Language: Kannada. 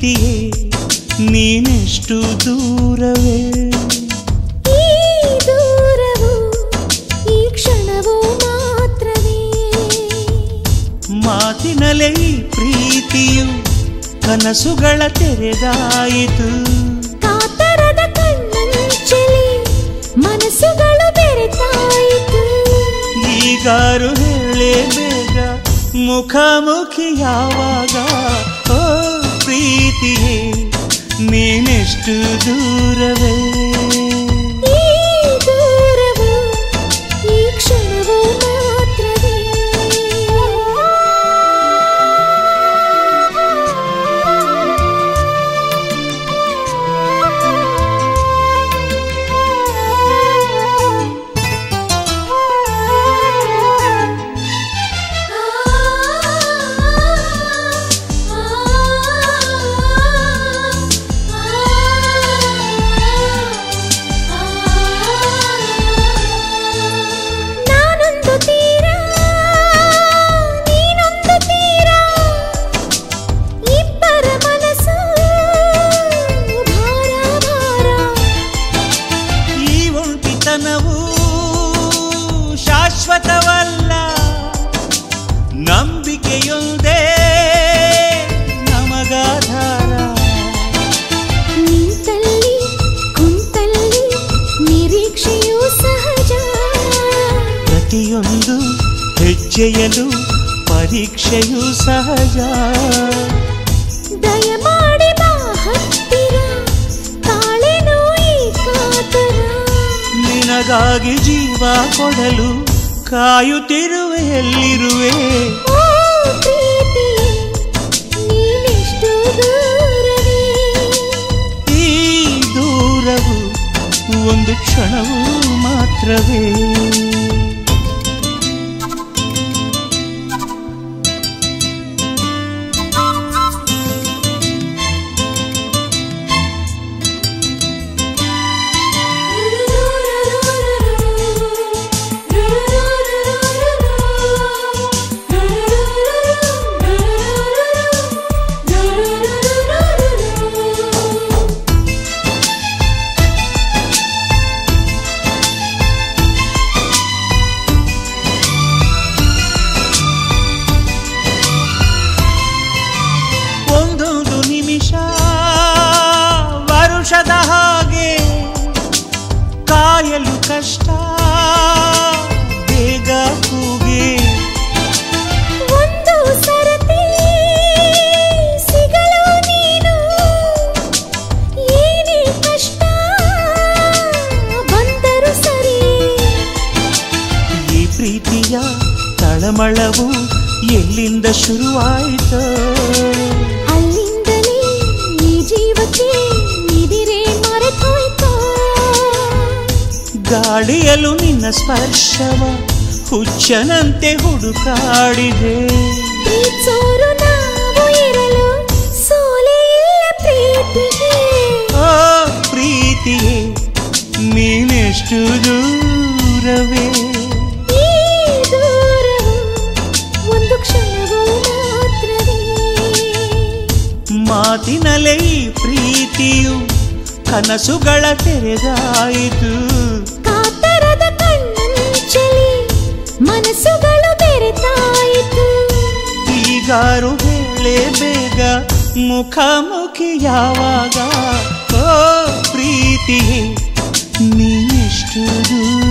ಪ್ರೀತಿಯೇ ನೀನೆಷ್ಟು ದೂರವೇ ಈ ದೂರವು ಈ ಕ್ಷಣವು ಮಾತ್ರವೇ ಮಾತಿನಲೇ ಈ ಪ್ರೀತಿಯು ಕನಸುಗಳ ತೆರೆದಾಯಿತು ಕಾತರದ ಕಣ್ಣಂಚಲಿ ಮನಸ್ಸುಗಳು ಬೆರೆತಾಯಿತು ಈಗಾರು ಹೇಳೇ ಬೇಗ ಮುಖಾಮುಖಿ ಯಾವಾಗ ಓ ಪ್ರೀತಿಯೇ ನೀನೆಷ್ಟು ದೂರವೇ ಈ ದೂರವು ಈ ಕ್ಷಣವು ಮಾತ್ರವೇ ನಾನೊಂದು ತೀರ ನೀನೊಂದು ತೀರ ಇಬ್ಬರ ಮನಸ್ಸು ಭಾರ ಭಾರ ಈ ಒಂಟಿತನವು ಶಾಶ್ವತವಲ್ಲ ನಂಬಿಕೆಯೊಂದೇ ನಮಗಾಧಾರ ನಿಂತಲ್ಲಿ ಕುಂತಲ್ಲಿ ನಿರೀಕ್ಷೆಯೂ ಸಹಜ ಪ್ರತಿಯೊಂದು ಹೆಜ್ಜೆಯಲು ಪರೀಕ್ಷೆಯೂ ಸಹಜ ದಯಮಾಡಿ ಬಾ ಹತ್ತಿರ ತಾಳೆನೋ ಈ ಕಾತರ ನಿನಗಾಗಿ ಜೀವ ಕೊಡಲು ಕಾಯುತ್ತಿರುವೆ ಎಲ್ಲಿರುವೆ ಓ ಪ್ರೀತಿ ನೀನೆಷ್ಟು ದೂರವೇ ಈ ದೂರವು ಒಂದು ಕ್ಷಣವೂ ಮಾತ್ರವೇ ಒಂದೊಂದು ನಿಮಿಷ ವರುಷದ ಹಾಗೆ ಕಾಯಲು ಕಷ್ಟ ಬೇಗ ಕೂಗೆ ಒಂದು ಸರತಿ ಸಿಗಲು ನೀನು ಏನೇ ಕಷ್ಟ ಬಂದರು ಸರಿ ಈ ಪ್ರೀತಿಯ ತಳಮಳವು ಎಲ್ಲಿಂದ ಶುರುವಾಯಿತು ಅಲ್ಲಿಂದಲೇ ಈ ಜೀವಕ್ಕೆ ನಿದಿರೆ ಮರೆತೋಯ್ತು ಗಾಳಿಯಲು ನಿನ್ನ ಸ್ಪರ್ಶವ ಹುಚ್ಚನಂತೆ ಹುಡುಕಾಡಿದೆ ಪ್ರೀತ್ಸೋರು ನಾವು ಇರಲು ಸೋಲೆ ಇಲ್ಲ ಪ್ರೀತಿಗೆ ಓ ಪ್ರೀತಿಯೇ ನೀನೆಷ್ಟು ದೂರವೇ ಈ ದೂರವು ಒಂದು ಕ್ಷಣವೂ ಮಾತ್ರವೇ ಮಾತಿನಲೇ ಈ ಪ್ರೀತಿಯು ಕನಸುಗಳ ತೆರೆದಾಯಿತು ಕಾತರದ ಕಣ್ಣಂಚಲಿ ಮನಸ್ಸುಗಳು ಬೆರೆತಾಯಿತು ಈಗಾರು ಹೇಳೇ ಬೇಗ ಮುಖಾಮುಖಿ ಯಾವಾಗ ಓ ಪ್ರೀತಿಯೇ ನೀನೆಷ್ಟು ದೂರ